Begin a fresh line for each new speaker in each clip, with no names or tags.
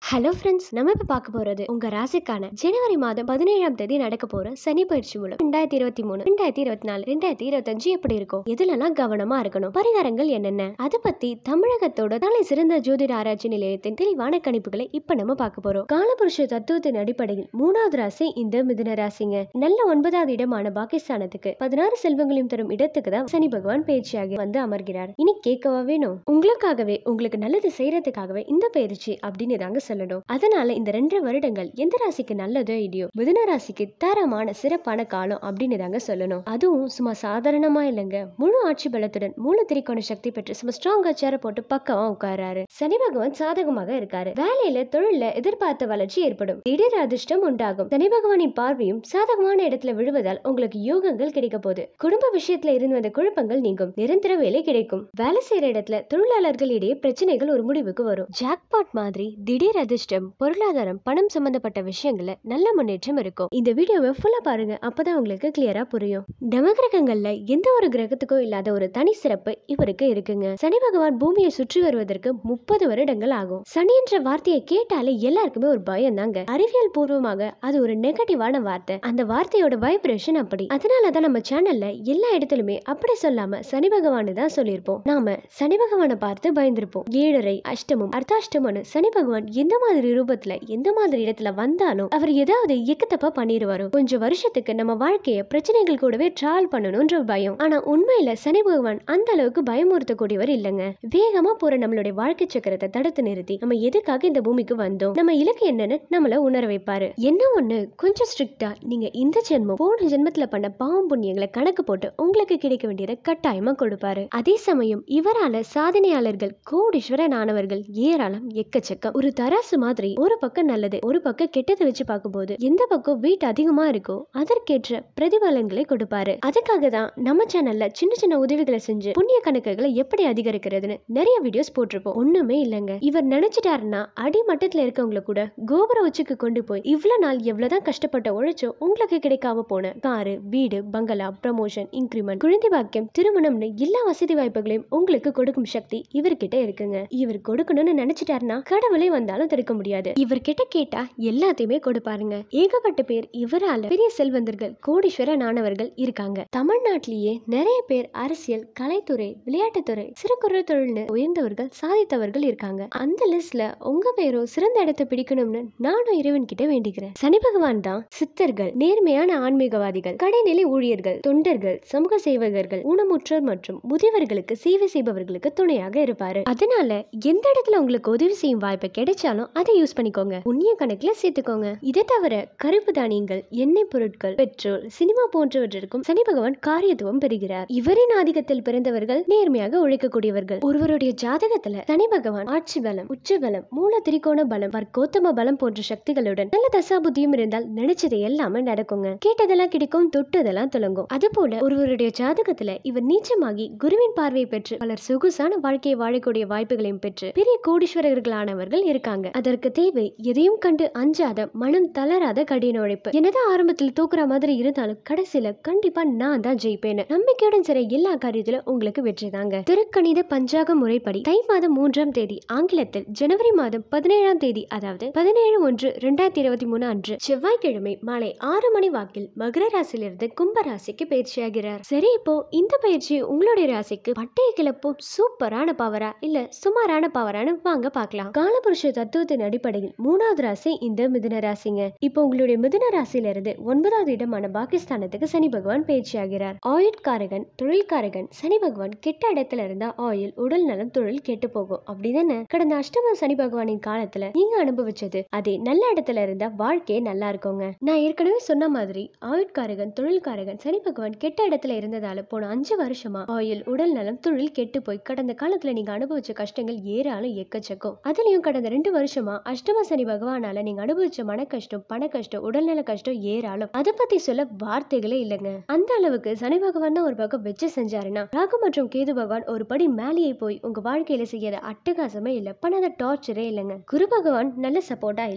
hello friends நம்ம இப்போ பார்க்க போறது உங்க ராசிக்கான ஜனவரி மாதம் பதினேழாம் தேதி நடக்க போற சனி பயிற்சி மூலம் ரெண்டாயிரத்தி இருபத்தி மூணு ரெண்டாயிரத்தி இருபத்தி நாலு ரெண்டாயிரத்தி இருபத்தஞ்சு எப்படி இருக்கும் எதுலலாம் கவனமா இருக்கணும் பரிகாரங்கள் என்னென்ன அதை பத்தி தமிழகத்தோட தலை சிறந்த ஜோதிட ஆராய்ச்சி நிலையத்தின் தெளிவான கணிப்புகளை இப்ப நம்ம பார்க்க போறோம் காலபுருஷ தத்துவத்தின் அடிப்படையில் மூணாவது ராசி இந்த மிதுன ராசிங்க நல்ல ஒன்பதாவது இடமான பாகிஸ்தானத்துக்கு பதினாறு செல்வங்களையும் தரும் இடத்துக்கு தான் சனி பகவான் பயிற்சியாகி வந்து அமர்கிறார் இனி கேட்கவா வேணும் உங்களுக்காகவே உங்களுக்கு நல்லது செய்யறதுக்காகவே இந்த பயிற்சி அப்படின்னு தாங்க சொல்லணும் அதனால இந்த ரெண்டு வருடங்கள் எந்த ராசிக்கு நல்லதோ இல்லையோ மிதுன ராசிக்கு தரமான சிறப்பான காலம் அப்படின்னு தாங்க சொல்லணும் அதுவும் சும்மா சாதாரணமா இல்லைங்க முழு ஆட்சி பலத்துடன் மூல திரிகோண சக்தி பெற்று சும்மா ஸ்ட்ராங்கா சேர போட்டு பக்கமா உட்காராரு சனி பகவான் சாதகமாக இருக்காரு வேலையில தொழில எதிர்பார்த்த வளர்ச்சி ஏற்படும் திடீர் அதிர்ஷ்டம் உண்டாகும் சனி பகவானின் பார்வையும் சாதகமான இடத்துல விழுவதால் உங்களுக்கு யோகங்கள் கிடைக்க போகுது குடும்ப விஷயத்துல இருந்து வந்த குழப்பங்கள் நீங்கும் நிரந்தர வேலை கிடைக்கும் வேலை செய்யற இடத்துல தொழிலாளர்களிடையே பிரச்சனைகள் ஒரு முடிவுக்கு வரும் ஜாக்பாட் மாதிரி திடீர் அதிர்ஷ்டம் பொருளாதாரம் பணம் சம்பந்தப்பட்ட விஷயங்கள்ல நல்ல முன்னேற்றம் இருக்கும் இந்த வீடியோவை ஃபுல்லா பாருங்க அப்பதான் உங்களுக்கு கிளியரா புரியும் நவகிரகங்கள்ல எந்த ஒரு கிரகத்துக்கும் இல்லாத ஒரு தனி சிறப்பு இவருக்கு இருக்குங்க சனி பகவான் பூமியை சுற்றி வருவதற்கு முப்பது வருடங்கள் ஆகும் சனி என்ற வார்த்தையை கேட்டாலே எல்லாருக்குமே ஒரு பயம் தாங்க அறிவியல் பூர்வமாக அது ஒரு நெகட்டிவான வார்த்தை அந்த வார்த்தையோட வைப்ரேஷன் அப்படி அதனாலதான் நம்ம சேனல்ல எல்லா இடத்துலயுமே அப்படி சொல்லாம சனி பகவான் தான் சொல்லியிருப்போம் நாம சனி பகவானை பார்த்து பயந்திருப்போம் ஏழரை அஷ்டமம் அர்த்தாஷ்டமம்னு சனி பகவான் எந்த மாதிரி ரூபத்துல எந்த மாதிரி இடத்துல வந்தாலும் அவர் ஏதாவது இயக்கத்தப்பா பண்ணிடுவாரோ கொஞ்சம் வருஷத்துக்கு நம்ம வாழ்க்கைய பிரச்சனைகள் கூடவே டிராவல் பண்ணணும்ன்ற பயம் ஆனா உண்மையில சனி பகவான் அந்த அளவுக்கு பயமுறுத்தக்கூடியவர் இல்லைங்க வேகமா போற நம்மளுடைய வாழ்க்கை சக்கரத்தை தடுத்து நிறுத்தி நம்ம எதுக்காக இந்த பூமிக்கு வந்தோம் நம்ம இலக்கு என்னன்னு நம்மள உணர வைப்பாரு என்ன ஒண்ணு கொஞ்சம் ஸ்ட்ரிக்டா நீங்க இந்த ஜென்மம் போன ஜென்மத்துல பண்ண பாவம் புண்ணியங்களை கணக்கு போட்டு உங்களுக்கு கிடைக்க வேண்டியதை கட்டாயமா கொடுப்பாரு அதே சமயம் இவரால சாதனையாளர்கள் கோடீஸ்வரன் ஆனவர்கள் ஏராளம் எக்கச்சக்கம் ஒரு தராசு மாதிரி ஒரு பக்கம் நல்லது ஒரு பக்கம் கெட்டதை வச்சு பார்க்கும்போது எந்த பக்கம் வெயிட் அதிகமா இருக்கோ அதற்கேற்ற பிரதிபலன்களை கொடுப்பாரு அதுக்காக தான் நம்ம சேனல்ல சின்ன சின்ன உதவிகளை செஞ்சு புண்ணிய கணக்குகளை எப்படி அதிகரிக்கிறதுன்னு நிறைய வீடியோஸ் போட்டிருப்போம் ஒண்ணுமே இல்லைங்க இவர் நினைச்சிட்டாருன்னா அடிமட்டத்துல இருக்கவங்கள கூட கோபுர உச்சிக்கு கொண்டு போய் இவ்வளவு நாள் எவ்வளவுதான் கஷ்டப்பட்ட உழைச்சோ உங்களுக்கு கிடைக்காம போன காரு வீடு பங்களா ப்ரமோஷன் இன்க்ரிமெண்ட் குழந்தை பாக்கியம் திருமணம்னு எல்லா வசதி வாய்ப்புகளையும் உங்களுக்கு கொடுக்கும் சக்தி இவர்கிட்ட இருக்குங்க இவர் கொடுக்கணும்னு நினைச்சிட்டாருன்னா கடவுளே வந்தாலும் தடுக்க முடியாது இவர்கிட்ட கேட்டா எல்லாத்தையுமே கொடுப்பாருங்க ஏகப்பட்ட பேர் இவரால பெரிய செல்வந்தர்கள் கோடீஸ்வரன் ஆனவர்கள் இருக்காங்க தமிழ்நாட்டிலேயே நிறைய பேர் அரசியல் கலைத்துறை விளையாட்டுத்துறை சிறு குறு தொழில்னு உயர்ந்தவர்கள் சாதித்தவர்கள் இருக்காங்க அந்த லிஸ்ட்ல உங்க பேரும் சிறந்த இடத்தை பிடிக்கணும்னு நானும் இறைவன் கிட்ட வேண்டிக்கிறேன் சனி பகவான் தான் சித்தர்கள் நேர்மையான ஆன்மீகவாதிகள் கடைநிலை ஊழியர்கள் தொண்டர்கள் சமூக சேவகர்கள் ஊனமுற்றோர் மற்றும் முதியவர்களுக்கு சேவை செய்பவர்களுக்கு துணையாக இருப்பாரு அதனால எந்த இடத்துல உங்களுக்கு உதவி செய்யும் வாய்ப்பு கிடைச்சாலும் அதை யூஸ் பண்ணிக்கோங்க புண்ணிய கணக்குல சேர்த்துக்கோங்க இதை தவிர கருப்பு தானியங்கள் எண்ணெய் பொருட்கள் பெட்ரோல் சினிமா போன்றவற்றிற்கும் சனி பகவான் காரியத்துவம் பெறுகிறார் இவரின் ஆதிக்கத்தில் பிறந்தவர்கள் நேர்மையாக உழைக்கக்கூடியவர்கள் ஒருவருடைய ஜாதகத்துல சனி பகவான் ஆட்சி பலம் உச்ச பலம் மூல திரிகோண பலம் வர்க்கோத்தம பலம் போன்ற சக்திகளுடன் நல்ல தசாபுத்தியும் இருந்தால் நினைச்சது எல்லாமே நடக்குங்க கேட்டதெல்லாம் கிடைக்கும் தொட்டதெல்லாம் துலங்கும் அது போல ஒருவருடைய ஜாதகத்துல இவர் நீச்சமாகி குருவின் பார்வையை பெற்று பலர் சொகுசான வாழ்க்கையை வாழக்கூடிய வாய்ப்புகளையும் பெற்று பெரிய கோடீஸ்வரர்களானவர்கள் இருக்காங்க அதற்கு தேவை எதையும் கண்டு அஞ்சாத மனம் தளராத கடின உழைப்பு என்னதான் ஆரம்பத்தில் தூக்குற மாதிரி இருந்தாலும் கடைசியில கண்டிப்பா நான் தான் ஜெயிப்பேன்னு நம்பிக்கையுடன் சிற எல்லா காரியத்திலும் உங்களுக்கு வெற்றி தாங்க திருக்கணித பஞ்சாக முறைப்படி தை மாதம் மூன்றாம் தேதி ஆங்கிலத்தில் ஜனவரி மாதம் பதினேழாம் தேதி அதாவது பதினேழு ஒன்று ரெண்டாயிரத்தி இருபத்தி மூணு அன்று செவ்வாய்க்கிழமை மாலை ஆறு மணி வாக்கில் மகர ராசியிலிருந்து கும்ப ராசிக்கு பயிற்சியாகிறார் சரி இப்போ இந்த பயிற்சி உங்களுடைய ராசிக்கு பட்டைய கிளப்பும் சூப்பரான பவரா இல்ல சுமாரான பவரானு வாங்க பார்க்கலாம் காலபுருஷ தத்துவத்தின் அடிப்படையில் மூணாவது ராசி இந்த மிதுன ராசிங்க இப்போ உங்களுடைய மிதுன ராசியில இருந்து ஒன்பதாவது இடமான பாகிஸ்தானத்துக்கு சனி பகவான் பயிற்சியாகிறார் ஆயுட்காரகன் தொழில்காரகன் சனி பகவான் கெட்ட இடத்துல இருந்தா ஆயுள் உடல் நலம் தொழில் கெட்டு போகும் அப்படிதானே கடந்த அஷ்டம சனி பகவானின் காலத்துல நீங்க அனுபவிச்சது அதே நல்ல இடத்துல இருந்தா வாழ்க்கையே நல்லா இருக்குங்க நான் ஏற்கனவே சொன்ன மாதிரி ஆயுட்காரகன் தொழில்காரகன் சனி பகவான் கெட்ட இடத்துல இருந்ததால போன அஞ்சு வருஷமா ஆயுள் உடல் நலம் தொழில் கெட்டு போய் கடந்த காலத்துல நீங்க அனுபவிச்ச கஷ்டங்கள் ஏராளம் எக்கச்சக்கம் அதுலயும் கடந்த ரெண்டு வருஷமா அஷ்டம சனி பகவானால நீங்க அனுபவிச்ச மன கஷ்டம் பண கஷ்டம் உடல்நல கஷ்டம் ஏராளம் அதை பத்தி சொல்ல வார்த்தைகளே இல்லைங்க அந்த அளவுக்கு சனி பகவான் தான் ஒரு பக்கம் வச்சு செஞ்சாருன்னா ராகு மற்றும் கேது பகவான் ஒரு படி மேலேயே போய் உங்க வாழ்க்கையில செய்யாத அட்டகாசமே இல்ல பண்ணாத டார்ச்சரே இல்லைங்க குரு பகவான் நல்ல சப்போர்ட்டா இல்ல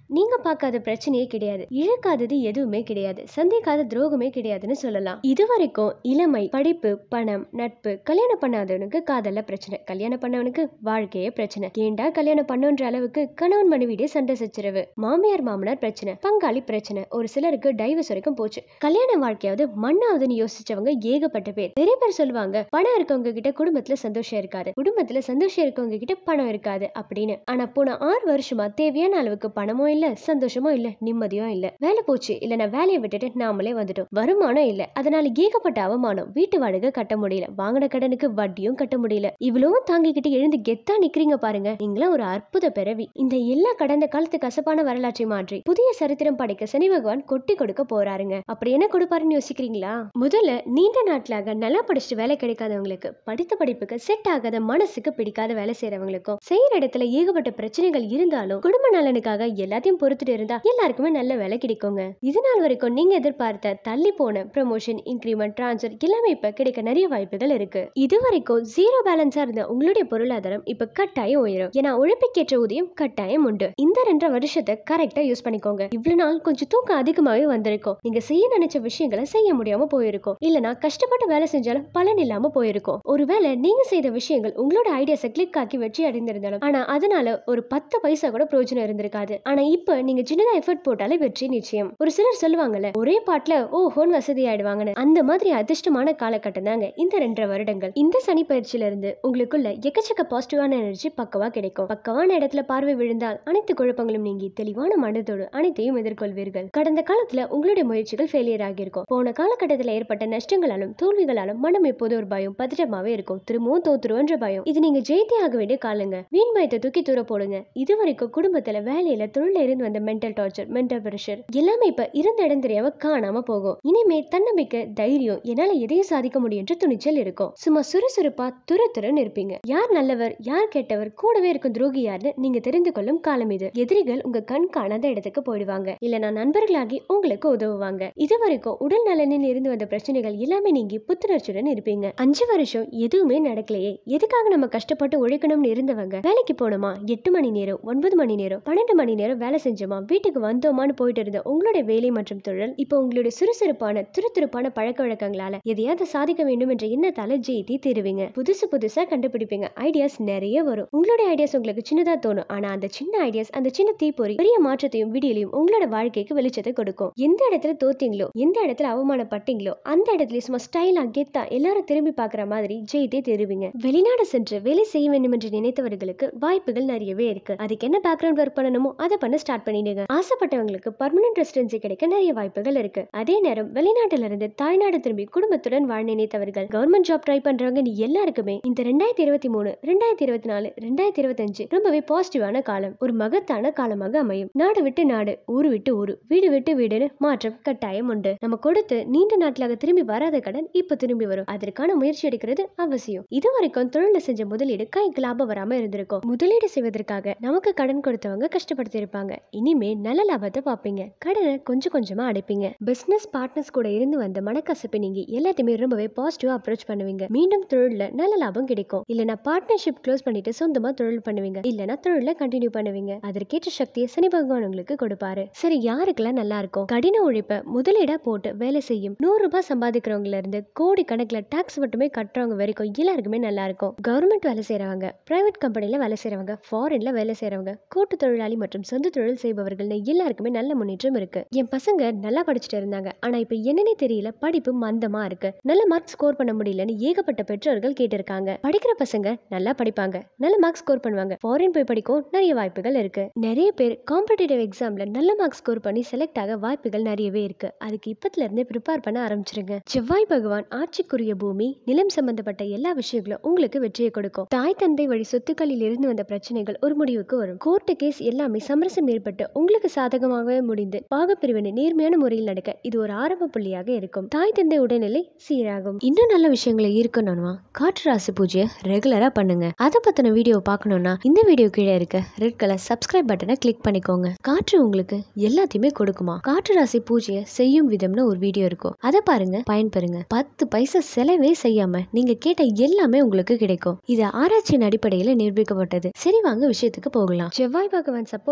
நீங்க பார்க்காத பிரச்சனையே கிடையாது இழக்காதது எதுவுமே கிடையாது சந்திக்காத துரோகமே கிடையாதுன்னு சொல்லலாம் இதுவரைக்கும் இளமை படிப்பு பணம் நட்பு கல்யாணம் பண்ணாதவனுக்கு காதல்ல பிரச்சனை கல்யாணம் பண்ணவனுக்கு வாழ்க்கையே பிரச்சனை ஏண்டா கல்யாணம் பண்ணுன்ற அளவுக்கு கணவன் மனைவிடே சண்டை சச்சரவு மாமியார் மாமனார் பிரச்சனை பங்காளி பிரச்சனை ஒரு சிலருக்கு டைவர்ஸ் வரைக்கும் போச்சு கல்யாண வாழ்க்கையாவது மண்ணாவதுன்னு யோசிச்சவங்க ஏகப்பட்ட பேர் நிறைய பேர் சொல்லுவாங்க பணம் இருக்கவங்க கிட்ட குடும்பத்துல சந்தோஷம் இருக்காது குடும்பத்துல சந்தோஷம் இருக்கவங்க கிட்ட பணம் இருக்காது அப்படின்னு ஆனா போன ஆறு வருஷமா தேவையான அளவுக்கு பணமும் இல்ல சந்தோஷமும் இல்ல நிம்மதியும் இல்ல வேலை போச்சு இல்ல நான் வேலையை விட்டுட்டு நாமளே வந்துட்டோம் வருமானம் இல்ல அதனால ஏகப்பட்ட அவமானம் வீட்டு வாடகை கட்ட முடியல வாங்கின கடனுக்கு வட்டியும் கட்ட முடியல இவ்வளவும் தாங்கிக்கிட்டு எழுந்து கெத்தா நிக்கிறீங்க பாருங்க நீங்களும் ஒரு அற்புத பிறவி இந்த எல்லா கடந்த காலத்து கசப்பான வரலாற்றை மாற்றி புதிய சரித்திரம் படைக்க சனி பகவான் கொட்டி கொடுக்க போறாருங்க அப்படி என்ன கொடுப்பாருன்னு யோசிக்கிறீங்களா முதல்ல நீண்ட நாட்களாக நல்லா படிச்சுட்டு வேலை கிடைக்காதவங்களுக்கு படித்த படிப்புக்கு செட் ஆகாத மனசுக்கு பிடிக்காத வேலை செய்யறவங்களுக்கும் செய்யற இடத்துல ஏகப்பட்ட பிரச்சனைகள் இருந்தாலும் குடும்ப நலனுக்காக எல்லாத்தையும் பொறுத்துட்டு இருந்தா எல்லாருக்குமே நல்ல வேலை கிடைக்குங்க இது நாள் வரைக்கும் நீங்க எதிர்பார்த்த தள்ளி போன ப்ரமோஷன் இன்க்ரிமெண்ட் டிரான்ஸ்ஃபர் எல்லாமே இப்ப கிடைக்க நிறைய வாய்ப்புகள் இருக்கு இது வரைக்கும் ஜீரோ பேலன்ஸா இருந்த உங்களுடைய பொருளாதாரம் இப்ப கட்டாயம் உயரும் ஏன்னா உழைப்புக்கேற்ற ஊதியம் கட்டாயம் உண்டு இந்த ரெண்டரை வருஷத்தை கரெக்டா யூஸ் பண்ணிக்கோங்க இவ்வளவு நாள் கொஞ்சம் தூக்கம் அதிகமாவே வந்திருக்கும் நீங்க செய்ய நினைச்ச விஷயங்களை செய்ய முடியாம போயிருக்கும் இல்லனா கஷ்டப்பட்டு வேலை செஞ்சாலும் பலன் இல்லாம போயிருக்கும் ஒருவேளை நீங்க செய்த விஷயங்கள் உங்களோட ஐடியாஸை கிளிக் ஆக்கி வெற்றி அடைந்திருந்தாலும் ஆனா அதனால ஒரு பத்து பைசா கூட பிரயோஜனம் இருந்திருக்காது ஆனா இப்ப நீங்க சின்னதா எஃபர்ட் போட்டாலே வெற்றி நிச்சயம் ஒரு சிலர் சொல்லுவாங்கல்ல ஒரே பாட்டுல ஓ ஹோன் வசதி ஆயிடுவாங்கன்னு அந்த மாதிரி அதிர்ஷ்டமான காலகட்டம் தாங்க இந்த ரெண்டரை வருடங்கள் இந்த சனி பயிற்சியில இருந்து உங்களுக்குள்ள எக்கச்சக்க பாசிட்டிவான எனர்ஜி பக்கவா கிடைக்கும் பக்கவான இடத்துல பார்வை விழுந்தால் அனைத்து குழப்பங்களும் நீங்கி தெளிவான மனதோடு அனைத்தையும் எதிர்கொள்வீர்கள் கடந்த காலத்துல உங்களுடைய முயற்சிகள் ஃபெயிலியர் ஆகியிருக்கும் போன காலகட்டத்தில் ஏற்பட்ட நஷ்டங்களாலும் தோல்விகளாலும் மனம் எப்போது ஒரு பயம் பதட்டமாவே இருக்கும் திரும்பவும் தோத்துருவோன்ற பயம் இது நீங்க ஜெயித்தே ஆக வேண்டிய காலங்க வீண் பயத்தை தூக்கி தூர போடுங்க இது வரைக்கும் குடும்பத்துல வேலையில தொழில இருந்து வந்த மென்டல் டார்ச்சர் மென்டல் ப்ரெஷர் எல்லாமே இப்ப இருந்த இடம் தெரியாம காணாம போகும் இனிமே தன்னம்பிக்கை தைரியம் என்னால எதையும் சாதிக்க முடியுன்ற துணிச்சல் இருக்கும் சும்மா சுறுசுறுப்பா துர துரன்னு இருப்பீங்க யார் நல்லவர் யார் கெட்டவர் கூடவே இருக்கும் துரோகி யாருன்னு நீங்க தெரிந்து கொள்ளும் காலம் இது எதிரிகள் உங்க கண் காணாத இடத்துக்கு போயிடுவாங்க இல்லனா நண்பர்களாகி உங்களுக்கு உதவுவாங்க இது வரைக்கும் உடல் நலனில் இருந்து வந்த பிரச்சனைகள் எல்லாமே நீங்கி புத்துணர்ச்சியுடன் இருப்பீங்க அஞ்சு வருஷம் எதுவுமே நடக்கலையே எதுக்காக நம்ம கஷ்டப்பட்டு உழைக்கணும்னு இருந்தவங்க வேலைக்கு போனோமா எட்டு மணி நேரம் ஒன்பது மணி நேரம் பன்னெண்டு மணி நேரம் வேலை செஞ்சோமா வீட்டுக்கு வந்தோமான்னு போயிட்டு இருந்த உங்களுடைய வேலை மற்றும் தொழில் இப்போ உங்களுடைய சுறுசுறுப்பான துருதுருப்பான பழக்க வழக்கங்களால எதையாவது சாதிக்க வேண்டும் என்ற எண்ணத்தால ஜெயித்தி தருவீங்க புதுசு புதுசா கண்டுபிடிப்பீங்க ஐடியாஸ் நிறைய வரும் உங்களுடைய ஐடியாஸ் உங்களுக்கு சின்னதா தோணும் ஆனா அந்த சின்ன ஐடியாஸ் அந்த சின்ன தீப்பொறி பெரிய மாற்றத்தையும் விடியலையும் உங்களோட வாழ்க்கைக்கு வெளிச்சத்தை கொடுக்கும் எந்த இடத்துல தோத்தீங்களோ எந்த இடத்துல அவமானப்பட்டீங்களோ அந்த இடத்துல சும்மா ஸ்டைலா கெத்தா எல்லாரும் திரும்பி பார்க்குற மாதிரி ஜெயித்தே தருவீங்க வெளிநாடு சென்று வேலை செய்ய வேண்டும் என்று நினைத்தவர்களுக்கு வாய்ப்புகள் நிறையவே இருக்கு அதுக்கு என்ன பேக்ரவுண்ட் ஒர்க் பண்ணணுமோ அதை பண்ண ஸ்டார்ட் பண்ணிடுங்க ஆசைப்பட்டவங்களுக்கு பர்மனன்ட் ரெசிடென்சி கிடைக்க நிறைய வாய்ப்புகள் இருக்கு அதே நேரம் வெளிநாட்டுல இருந்து தாய்நாடு திரும்பி குடும்பத்துடன் வாழ நினைத்தவர்கள் கவர்மெண்ட் ஜாப் ட்ரை பண்றவங்க நீ எல்லாருக்குமே இந்த ரெண்டாயிரத்தி இருபத்தி மூணு ரெண்டாயிரத்தி இருபத்தி நாலு ரெண்டாயிரத்தி இருபத்தஞ்சு ரொம்பவே பாசிட்டிவான காலம் ஒரு மகத்தான காலமாக அமையும் நாடு விட்டு நாடு ஊரு விட்டு ஊரு வீடு விட்டு வீடுன்னு மாற்றம் கட்டாயம் உண்டு நம்ம கொடுத்து நீண்ட நாட்களாக திரும்பி வராத கடன் இப்ப திரும்பி வரும் அதற்கான முயற்சி எடுக்கிறது அவசியம் இது வரைக்கும் தொழில செஞ்ச முதலீடு கைக்கு லாபம் வராம இருந்திருக்கும் முதலீடு செய்வதற்காக நமக்கு கடன் கொடுத்தவங்க கஷ்டப்படுத்தி இருப்பாங்க இனிமே நல்ல லாபத்தை பார்ப்பீங்க கடனை கொஞ்சம் கொஞ்சமா அடைப்பீங்க பிசினஸ் பார்ட்னர்ஸ் கூட இருந்து வந்த மனக்கசப்பு நீங்கி எல்லாத்தையுமே ரொம்பவே பாசிட்டிவா அப்ரோச் பண்ணுவீங்க மீண்டும் தொழில்ல நல்ல லாபம் கிடைக்கும் இல்லனா பார்ட்னர்ஷிப் க்ளோஸ் பண்ணிட்டு சொந்தமா தொழில் பண்ணுவீங்க இல்லனா தொழில கண்டினியூ பண்ணுவீங்க அதற்கேற்ற சக்தியை சனி பகவான் உங்களுக்கு கொடுப்பாரு சரி யாருக்கெல்லாம் நல்லா இருக்கும் கடின உழைப்ப முதலீடா போட்டு வேலை செய்யும் நூறு ரூபாய் சம்பாதிக்கிறவங்கல இருந்து கோடி கணக்குல டாக்ஸ் மட்டுமே கட்டுறவங்க வரைக்கும் எல்லாருக்குமே நல்லா இருக்கும் கவர்மெண்ட் வேலை செய்றவங்க பிரைவேட் கம்பெனில வேலை செய்றவங்க ஃபாரின்ல வேலை செய்றவங்க கூட்டு தொழிலாளி மற்றும் சொந்த தொழில் செய்பவர்கள்னு எல்லாருக்குமே நல்ல முன்னேற்றம் இருக்கு என் பசங்க நல்லா படிச்சுட்டு இருந்தாங்க ஆனா இப்ப என்னன்னே தெரியல படிப்பு மந்தமா இருக்கு நல்ல மார்க் ஸ்கோர் பண்ண முடியலன்னு ஏகப்பட்ட பெற்றோர்கள் கேட்டிருக்காங்க படிக்கிற பசங்க நல்லா படிப்பாங்க நல்ல மார்க் ஸ்கோர் பண்ணுவாங்க ஃபாரின் போய் படிக்கும் நிறைய வாய்ப்புகள் இருக்கு நிறைய பேர் காம்படிட்டிவ் எக்ஸாம்ல நல்ல மார்க் ஸ்கோர் பண்ணி செலக்ட் ஆக வாய்ப்புகள் நிறையவே இருக்கு அதுக்கு இப்பத்துல இருந்தே ப்ரிப்பேர் பண்ண ஆரம்பிச்சிருங்க செவ்வாய் பகவான் ஆட்சிக்குரிய பூமி நிலம் சம்பந்தப்பட்ட எல்லா விஷயங்களும் உங்களுக்கு வெற்றியை கொடுக்கும் தாய் தந்தை வழி சொத்துக்களில் இருந்து வந்த பிரச்சனைகள் ஒரு முடிவுக்கு வரும் கோர்ட்டு கேஸ் எல்லாமே சமரசம் ஏற்பட்டு உங்களுக்கு சாதகமாகவே முடிந்து பாகப்பிரிவினை நேர்மையான முறையில் நடக்க இது ஒரு ஆரம்ப புள்ளியாக இருக்கும் தாய் தந்தை உடல்நிலை சீராகும் இன்னும் நல்ல விஷயங்களை இருக்கணும்னா காற்று ராசி பூஜையை ரெகுலரா பண்ணுங்க அதை பத்தின வீடியோ பார்க்கணும்னா இந்த வீடியோ கீழே இருக்க ரெட் கலர் சப்ஸ்கிரைப் பட்டனை கிளிக் பண்ணிக்கோங்க காற்று உங்களுக்கு எல்லாத்தையுமே கொடுக்குமா காற்று ராசி பூஜையை செய்யும் விதம்னு ஒரு வீடியோ இருக்கும் அதை பாருங்க பயன்பெறுங்க பத்து பைசா செலவே செய்யாம நீங்க கேட்ட எல்லாமே உங்களுக்கு கிடைக்கும் இது ஆராய்ச்சியின் அடிப்படையில நிரூபிக்கப்பட்டது சரி வாங்க விஷயத்துக்கு போகலாம் செவ்வாய் பகவான் சப்போர்ட்டால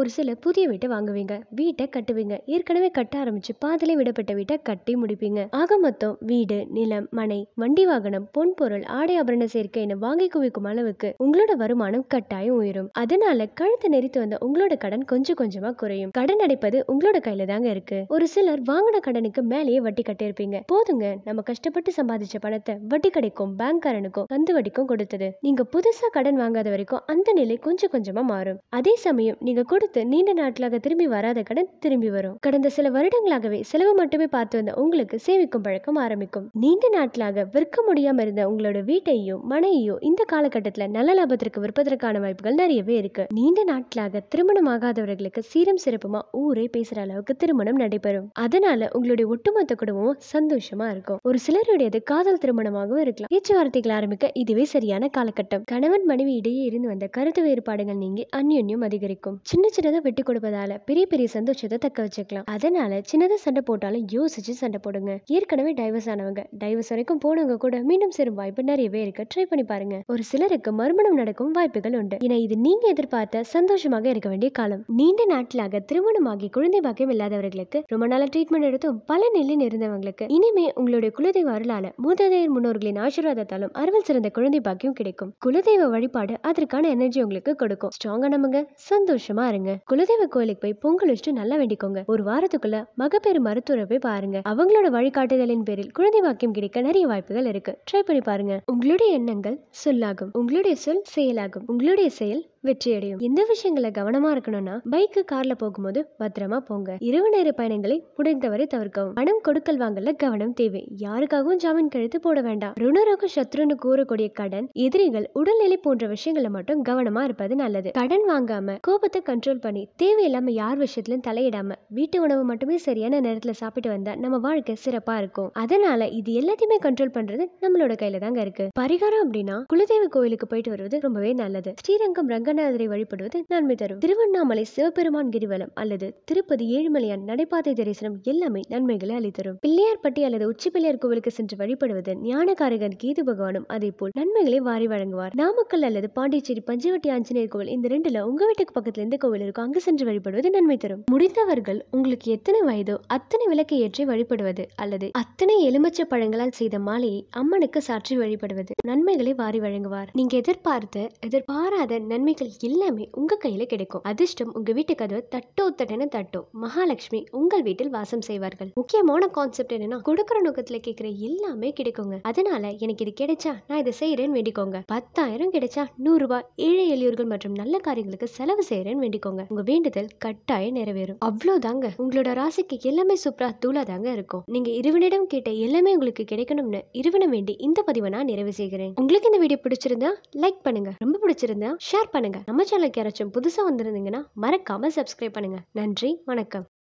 ஒரு சில புதிய வீட்டை வாங்குவீங்க வீட்டை கட்டுவீங்க ஏற்கனவே கட்ட ஆரம்பிச்சு பாதிலே விடப்பட்ட வீட்டை கட்டி முடிப்பீங்க ஆக மொத்தம் வீடு நிலம் மனை வண்டி வாகனம் பொன் பொருள் ஆடை ஆபரண சேர்க்கைன்னு வாங்கி குவிக்கும் அளவுக்கு உங்களோட வருமானம் கட்டாயம் உயரும் அதனால கழுத்தை நெறித்து வந்த உங்களோட கடன் கொஞ்சம் கொஞ்சமா குறையும் கடன் அடைப்பது உங்களோட கையில தாங்க இருக்கு ஒரு சிலர் வாங்கின கடனுக்கு மேலேயே வட்டி கட்டியிருப்பீங்க போதுங்க நம்ம கஷ்டப்பட்டு சம்பாதிச்ச பணத்தை வட்டி கடைக்கும் பேங்க்காரனுக்கும் கந்து வட்டிக்கும் கொடுத்தது நீங்க புதுசா கடன் வாங்காத வரைக்கும் அந்த நிலை கொஞ்சம் கொஞ்சமா மாறும் அதே சமயம் நீங்க கொடுத்து நீண்ட நாட்களாக திரும்பி வராத கடன் திரும்பி வரும் கடந்த சில வருடங்களாகவே செலவு மட்டுமே பார்த்து வந்த உங்களுக்கு சேமிக்கும் பழக்கம் ஆரம்பிக்கும் நீண்ட நாட்களாக விற்க முடியாம இருந்த உங்களோட வீட்டையோ மனையோ இந்த காலகட்டத்துல நல்ல லாபத்திற்கு விற்பதற்கான வாய்ப்புகள் நிறையவே இருக்கு நீண்ட நாட்களாக திருமணம் ஆகாதவர்களுக்கு சீரம் சிறப்புமா ஊரே பேசுற அளவுக்கு திருமணம் நடைபெறும் அதனால உங்களுடைய ஒட்டுமொத்த குடும்பமும் சந்தோஷமா இருக்கும் ஒரு சிலருடையது காதல் திருமணமாகவும் இருக்கலாம் பேச்சுவார்த்தைகள் ஆரம்பிக்க இதுவே சரியான காலகட்டம் கணவன் மனைவி இடையே இருந்து வந்த கருத்து வேறுபாடுகள் நீங்கி அந்யோன்யம் அதிகரிக்கும் சின்ன சின்னதா விட்டு கொடுப்பதால பெரிய பெரிய சந்தோஷத்தை தக்க வச்சுக்கலாம் அதனால சின்னதா சண்டை போட்டாலும் யோசிச்சு சண்டை போடுங்க ஏற்கனவே டைவர்ஸ் ஆனவங்க டைவர்ஸ் வரைக்கும் போனவங்க கூட மீண்டும் சேரும் வாய்ப்பு நிறையவே இருக்கு ட்ரை பண்ணி பாருங்க ஒரு சிலருக்கு மறுமணம் நடக்கும் வாய்ப்புகள் உண்டு ஏன்னா இது நீங்க எதிர்பார்த்த சந்தோஷமாக இருக்க வேண்டிய காலம் நீண்ட நாட்களாக திருமணமாகி குழந்தை பாக்கியம் இல்லாதவர்களுக்கு ரொம்ப நாள ட்ரீட்மெண்ட் எடுத்தும் பல நிலையில் இருந்தவங்களுக்கு இனிமே உங்களுடைய குலதெய்வ அருளால மூதாதையர் முன்னோர்களின் ஆசீர்வாதத்தாலும் அறுவல் சிறந்த குழந்தை பாக்கியம் கிடைக்கும் குலதெய்வ வழிபாடு அதற்கான எனர்ஜி உங்களுக்கு கொடுக்கும் ஸ்ட்ராங்கா நம்புங்க சந்தோஷமா இருங்க குலதெய்வ கோயிலுக்கு போய் பொங்கல் வச்சுட்டு நல்லா வேண்டிக்கோங்க ஒரு வாரத்துக்குள்ள மகப்பேறு மருத்துவரை போய் பாருங்க அவங்களோட வழிகாட்டுதலின் பேரில் குழந்தை பாக்கியம் கிடைக்க நிறைய வாய்ப்புகள் இருக்கு ட்ரை பண்ணி பாருங்க உங்களுடைய எண்ணங்கள் சொல்லாகும் உங்களுடைய சொல் செயலாகும் உங்களுடைய செயல் வெற்றியடையும் எந்த விஷயங்கள கவனமா இருக்கணும்னா பைக்கு கார்ல போகும்போது பத்திரமா போங்க இரவு நேர பயணங்களை முடிந்தவரை தவிர்க்கவும் பணம் கொடுக்கல் வாங்கல கவனம் தேவை யாருக்காகவும் ஜாமீன் கழுத்து போட வேண்டாம் ருணரோக சத்ருன்னு கூறக்கூடிய கடன் எதிரிகள் உடல்நிலை போன்ற விஷயங்கள மட்டும் கவனமா இருப்பது நல்லது கடன் வாங்காம கோபத்தை கண்ட்ரோல் பண்ணி தேவையில்லாம யார் விஷயத்திலும் தலையிடாம வீட்டு உணவு மட்டுமே சரியான நேரத்துல சாப்பிட்டு வந்தா நம்ம வாழ்க்கை சிறப்பா இருக்கும் அதனால இது எல்லாத்தையுமே கண்ட்ரோல் பண்றது நம்மளோட கையில தாங்க இருக்கு பரிகாரம் அப்படின்னா குலதெய்வ கோயிலுக்கு போயிட்டு வருவது ரொம்பவே நல்லது ஸ்ரீரங்கம் ரங்கநாதரை வழிபடுவது நன்மை தரும் திருவண்ணாமலை சிவபெருமான் கிரிவலம் அல்லது திருப்பதி ஏழுமலையான் நடைபாதை தரிசனம் எல்லாமே நன்மைகளை அளித்தரும் பிள்ளையார்பட்டி அல்லது உச்சி பிள்ளையார் கோவிலுக்கு சென்று வழிபடுவது ஞானகாரகன் கேது பகவானும் அதே போல் நன்மைகளை வாரி வழங்குவார் நாமக்கல் அல்லது பாண்டிச்சேரி பஞ்சவட்டி ஆஞ்சநேயர் கோவில் இந்த ரெண்டுல உங்க வீட்டுக்கு பக்கத்துல எந்த கோவில் இருக்கோ அங்கு சென்று வழிபடுவது நன்மை தரும் முடிந்தவர்கள் உங்களுக்கு எத்தனை வயதோ அத்தனை விளக்கை ஏற்றி வழிபடுவது அல்லது அத்தனை எலுமிச்சை பழங்களால் செய்த மாலையை அம்மனுக்கு சாற்றி வழிபடுவது நன்மைகளை வாரி வழங்குவார் நீங்க எதிர்பார்த்த எதிர்பாராத நன்மைகள் எல்லாமே உங்க கையில கிடைக்கும் அதிர்ஷ்டம் உங்க வீட்டு கதவை தட்டோ தட்டன தட்டும் மகாலட்சுமி உங்கள் வீட்டில் வாசம் செய்வார்கள் முக்கியமான கான்செப்ட் என்னன்னா கொடுக்குற நோக்கத்துல கேட்கிற எல்லாமே கிடைக்குங்க அதனால எனக்கு இது கிடைச்சா நான் இதை செய்யறேன்னு வேண்டிக்கோங்க பத்தாயிரம் கிடைச்சா நூறு ரூபாய் ஏழை எளியோர்கள் மற்றும் நல்ல காரியங்களுக்கு செலவு செய்யறேன்னு வேண்டிக்கோங்க உங்க வேண்டுதல் கட்டாயம் நிறைவேறும் அவ்வளோதாங்க உங்களோட ராசிக்கு எல்லாமே சூப்பரா தூளா தாங்க இருக்கும் நீங்க இருவனிடம் கேட்ட எல்லாமே உங்களுக்கு கிடைக்கணும்னு இருவனை வேண்டி இந்த பதிவை நான் நிறைவு செய்கிறேன் உங்களுக்கு இந்த வீடியோ பிடிச்சிருந்தா லைக் பண்ணுங்க ரொம்ப பிடிச்சிருந்தா ஷேர் பண்ணுங்க நம்ம சேனலுக்கு யாராச்சும் புதுசா வந்திருந்தீங்கன்னா மறக்காம சப்ஸ்கிரைப் பண்ணுங்க நன்றி வணக்கம்